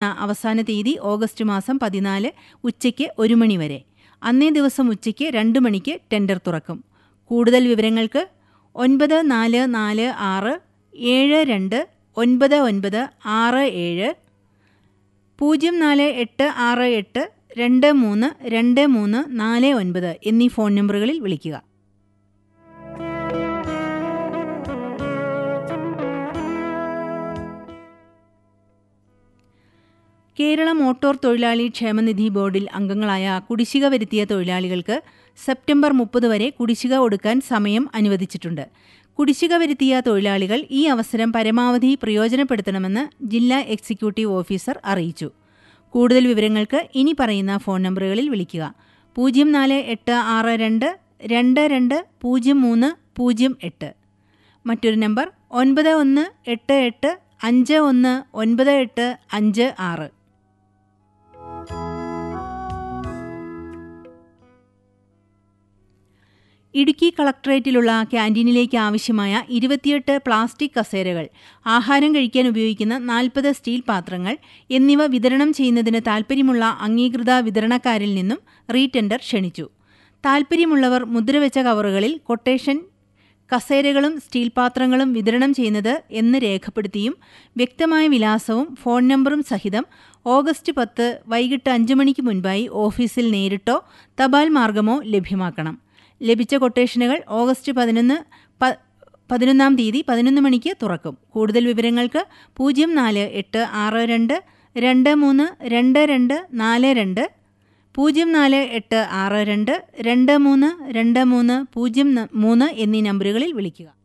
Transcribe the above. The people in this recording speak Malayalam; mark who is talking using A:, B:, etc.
A: അവസാന തീയതി ഓഗസ്റ്റ് മാസം പതിനാല് ഉച്ചയ്ക്ക് ഒരു മണി വരെ അന്നേ ദിവസം ഉച്ചയ്ക്ക് രണ്ട് മണിക്ക് ടെൻഡർ തുറക്കും കൂടുതൽ വിവരങ്ങൾക്ക് ഒൻപത് നാല് നാല് ആറ് ഏഴ് രണ്ട് ഒൻപത് ഒൻപത് ആറ് ഏഴ് പൂജ്യം നാല് എട്ട് ആറ് എട്ട് രണ്ട് മൂന്ന് രണ്ട് മൂന്ന് നാല് ഒൻപത് എന്നീ ഫോൺ നമ്പറുകളിൽ വിളിക്കുക കേരള മോട്ടോർ തൊഴിലാളി ക്ഷേമനിധി ബോർഡിൽ അംഗങ്ങളായ കുടിശ്ശിക വരുത്തിയ തൊഴിലാളികൾക്ക് സെപ്റ്റംബർ മുപ്പത് വരെ കുടിശ്ശിക ഒടുക്കാൻ സമയം അനുവദിച്ചിട്ടുണ്ട് കുടിശ്ശിക വരുത്തിയ തൊഴിലാളികൾ ഈ അവസരം പരമാവധി പ്രയോജനപ്പെടുത്തണമെന്ന് ജില്ലാ എക്സിക്യൂട്ടീവ് ഓഫീസർ അറിയിച്ചു കൂടുതൽ വിവരങ്ങൾക്ക് ഇനി പറയുന്ന ഫോൺ നമ്പറുകളിൽ വിളിക്കുക പൂജ്യം നാല് എട്ട് ആറ് രണ്ട് രണ്ട് രണ്ട് പൂജ്യം മൂന്ന് പൂജ്യം എട്ട് മറ്റൊരു നമ്പർ ഒൻപത് ഒന്ന് എട്ട് എട്ട് അഞ്ച് ഒന്ന് ഒൻപത് എട്ട് അഞ്ച് ആറ് ഇടുക്കി കളക്ടറേറ്റിലുള്ള ക്യാൻറ്റീനിലേക്ക് ആവശ്യമായ ഇരുപത്തിയെട്ട് പ്ലാസ്റ്റിക് കസേരകൾ ആഹാരം കഴിക്കാൻ ഉപയോഗിക്കുന്ന നാൽപ്പത് സ്റ്റീൽ പാത്രങ്ങൾ എന്നിവ വിതരണം ചെയ്യുന്നതിന് താൽപ്പര്യമുള്ള അംഗീകൃത വിതരണക്കാരിൽ നിന്നും റീടെൻഡർ ക്ഷണിച്ചു താൽപ്പര്യമുള്ളവർ മുദ്രവെച്ച കവറുകളിൽ കൊട്ടേഷൻ കസേരകളും സ്റ്റീൽ പാത്രങ്ങളും വിതരണം ചെയ്യുന്നത് എന്ന് രേഖപ്പെടുത്തിയും വ്യക്തമായ വിലാസവും ഫോൺ നമ്പറും സഹിതം ഓഗസ്റ്റ് പത്ത് വൈകിട്ട് അഞ്ചു മണിക്ക് മുൻപായി ഓഫീസിൽ നേരിട്ടോ തപാൽ മാർഗമോ ലഭ്യമാക്കണം ലഭിച്ച കൊട്ടേഷനുകൾ ഓഗസ്റ്റ് പതിനൊന്ന് പതിനൊന്നാം തീയതി പതിനൊന്ന് മണിക്ക് തുറക്കും കൂടുതൽ വിവരങ്ങൾക്ക് പൂജ്യം നാല് എട്ട് ആറ് രണ്ട് രണ്ട് മൂന്ന് രണ്ട് രണ്ട് നാല് രണ്ട് പൂജ്യം നാല് എട്ട് ആറ് രണ്ട് രണ്ട് മൂന്ന് രണ്ട് മൂന്ന് പൂജ്യം മൂന്ന് എന്നീ നമ്പറുകളിൽ വിളിക്കുക